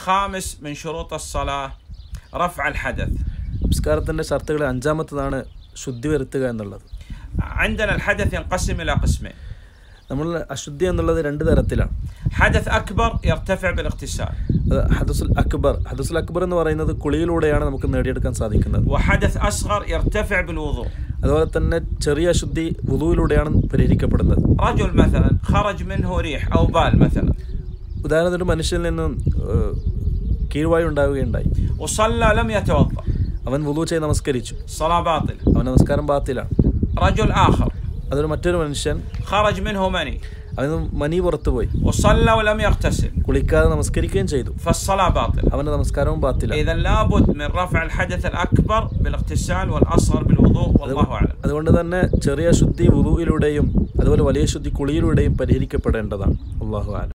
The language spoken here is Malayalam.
الخامس من شروط الصلاة رفع الحدث നമസ്കാരത്തിൻ്റെ ഷർത്തുകളിൽ അഞ്ചാമത്തതാണ് ശുദ്ധി വരുത്തുക എന്നുള്ളത് عندنا الحدث ينقسم إلى قسمين നമ്മൾ അശുദ്ധി എന്നുള്ളത് രണ്ട് തരത്തിലാണ് حدث أكبر يرتفع بالاغتسال അത് ഹദസുൽ അക്ബർ ഹദസുൽ അക്ബർ എന്ന് പറയുന്നത് കുളിയിലൂടെയാണ് നമുക്ക് നേടിയെടുക്കാൻ സാധിക്കുന്നത് وحدث أصغر يرتفع بالوضوء അതുപോലെ തന്നെ ചെറിയ അശുദ്ധി വുതുവിലൂടെയാണ് പരിഹരിക്കപ്പെടുന്നത് رجل مثلا خرج منه ريح أو بال مثلا ഉദാഹരണത്തിന് മനുഷ്യനിൽ നിന്നും ഏഹ്, കീഴ്വായു ഉണ്ടാവുകയുണ്ടായി وصلى لم يتوضأ അവൻ വുതു ചെയ്ത് നമസ്കരിച്ചു الصلاة باطلة അവൻ നമസ്കാരം ബാത്തിലാണ് رجل آخر അതൊരു മറ്റൊരു മനുഷ്യൻ خرج منه مني അവന് മനി പുറത്തുപോയി وصلى ولم يغتسل കുളിക്കാതെ നമസ്കരിക്കുകയും ചെയ്തു فالصلاة باطلة അവന്റെ നമസ്കാരവും ബാത്തിലാണ് إذا لابد من رفع الحدث الأكبر بالاغتسال والأصغر بالوضوء والله أعلم അതുകൊണ്ട് തന്നെ ചെറിയ ശുദ്ധി വുതുവിലൂടെയും അതുപോലെ വലിയ ശുദ്ധി കുളിയിലൂടെയും പരിഹരിക്കപ്പെടേണ്ടതാണ് അള്ളാഹു ആലം